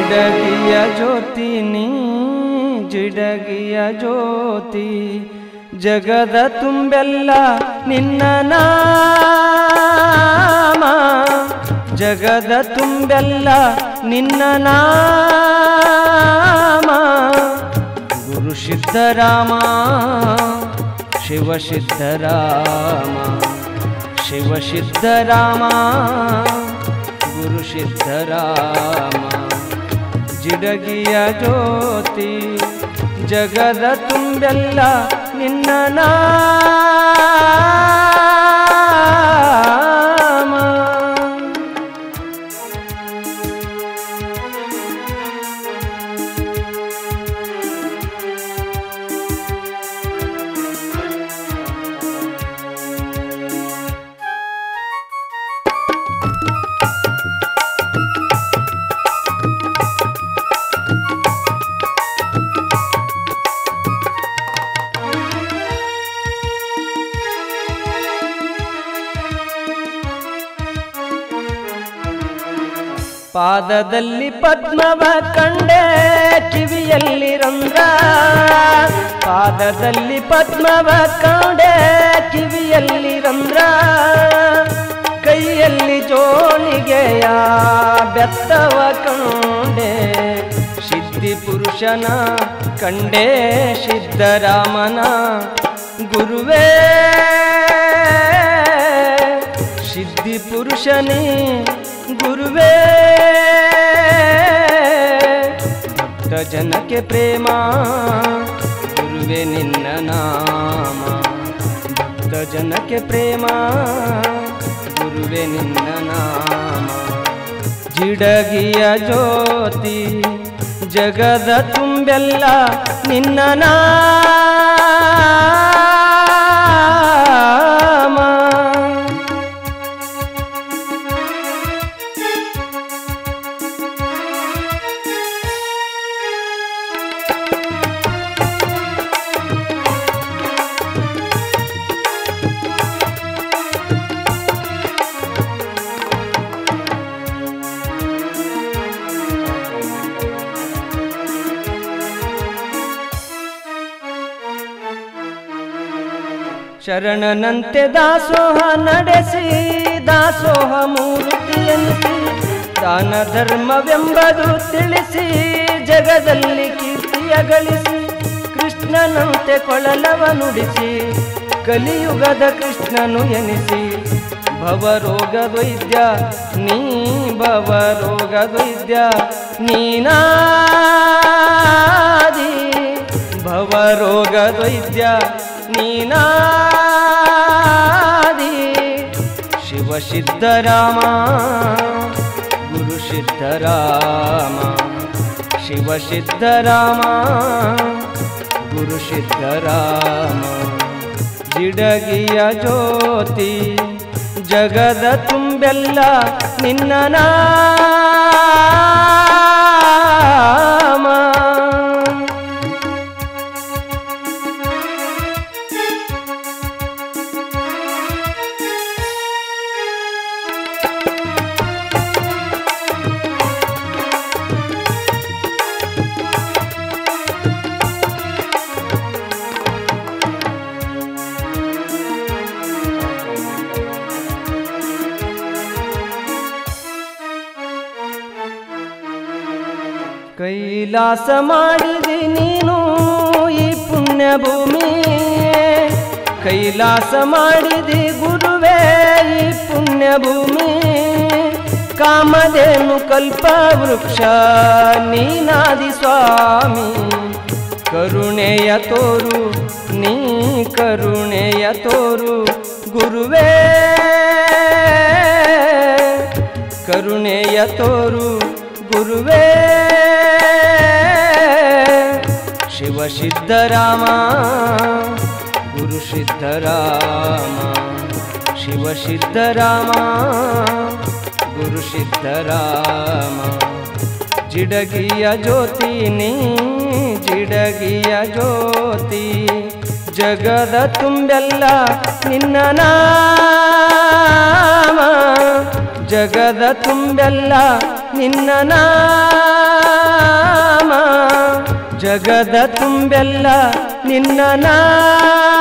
ಜಿಡಗಿಯ ಜ್ಯೋತಿ ನೀ ಜಿಡಗಿಯ ಜ್ಯೋತಿ ಜಗದ ತುಂಬೆಲ್ಲ ನಿನ್ನ ನಾಮ ಜಗದ ತುಂಬೆಲ್ಲ ನಿನ್ನ ನಾಮ ಗುರು ಸಿದ್ಧರಾಮ ಶಿವ ಸಿದ್ಧರಾಮ ಶಿವ ಸಿದ್ಧರಾಮ ಗುರು ಸಿದ್ಧರಾಮ ಜಿಡಗಿಯ ಜ್ಯೋತಿ ಜಗದ ತುಂಬೆಲ್ಲ ನಿನ್ನ ನಾಮ ಪಾದದಲ್ಲಿ ಪದ್ಮವ ಕಂಡೆ ಕಿವಿಯಲ್ಲಿ ರಂಧ್ರ ಪಾದದಲ್ಲಿ ಪದ್ಮವ ಕಂಡೆ ಕಿವಿಯಲ್ಲಿ ರಂಧ್ರ ಕೈಯಲ್ಲಿ ಜೋಳಿಗೆಯ ಬೆತ್ತವ ಕಂಡೆ ಸಿದ್ಧಿ ಪುರುಷನ ಕಂಡೆ ಸಿದ್ಧರಾಮನ ಗುರುವೇ ಸಿದ್ಧಿ ಪುರುಷನೇ ಗುರುವೇ ಭಕ್ತ ಜನಕ್ಕೆ ಪ್ರೇಮ ಗುರುವೇ ನಿನ್ನ ನಾಮ ಭಕ್ತ ಜನಕ್ಕೆ ಪ್ರೇಮ ಗುರುವೇ ನಿನ್ನ ನಾಮ ಜಿಡಗಿಯ ಜ್ಯೋತಿ ಜಗದ ತುಂಬೆಲ್ಲ ನಿನ್ನ ನಾಮ ಶರಣನಂತೆ ದಾಸೋಹ ನಡೆಸಿ ದಾಸೋಹ ಮೂರ್ತಿಯಂತೆ ದಾನ ಧರ್ಮವೆಂಬುದು ತಿಳಿಸಿ ಜಗದಲ್ಲಿ ಕೀರ್ತಿಯ ಗಳಿಸಿ ಕೃಷ್ಣನಂತೆ ಕೊಳಲವ ನುಡಿಸಿ ಕಲಿಯುಗದ ಕೃಷ್ಣನು ಎನಿಸಿ ಭವರೋಗ ವೈದ್ಯ ನೀ ಭವರೋಗ ವೈದ್ಯ ನೀನಾದಿ ಭವರೋಗ ವೈದ್ಯ ನೀನಾದಿ ಶಿವ ಸಿದ್ಧರಾಮ ಗುರು ಸಿದ್ಧರಾಮ ಶಿವ ಸಿದ್ಧರಾಮ ಗುರು ಸಿದ್ಧರಾಮ ಜಿಡಗಿಯ ಜ್ಯೋತಿ ಜಗದ ತುಂಬೆಲ್ಲ ನಿನ್ನ ನಾಮ ಕೈಲಾಸ ಮಾಡಿದಿ ನೀನು ಈ ಪುಣ್ಯ ಭೂಮಿ ಕೈಲಾಸ ಮಾಡಿದಿ ಗುರುವೇ ಈ ಪುಣ್ಯ ಭೂಮಿ ಕಾಮಧೇನು ಕಲ್ಪ ವೃಕ್ಷ ನೀನಾದಿ ಸ್ವಾಮಿ ಕರುಣೆಯ ತೋರು ನೀ ಕರುಣೆಯ ತೋರು ಗುರುವೇ ಕರುಣೆಯ ತೋರು ಗುರುವೇ ಶಿವ ಸಿದ್ಧರಾಮ ಗುರು ಸಿದ್ಧರಾಮ ಶಿವ ಸಿದ್ಧರಾಮ ಗುರು ಸಿದ್ಧರಾಮ ಜಿಡಗಿಯ ಜ್ಯೋತಿ ನೀ ಜಿಡಗಿಯ ಜ್ಯೋತಿ ಜಗದ ತುಂಬೆಲ್ಲ ನಿನ್ನ ನಾಮ ಜಗದ ತುಂಬೆಲ್ಲ ನಿನ್ನ ನಾಮ ಜಗದ ತುಂಬೆಲ್ಲ ನಿನ್ನ ನಾಮ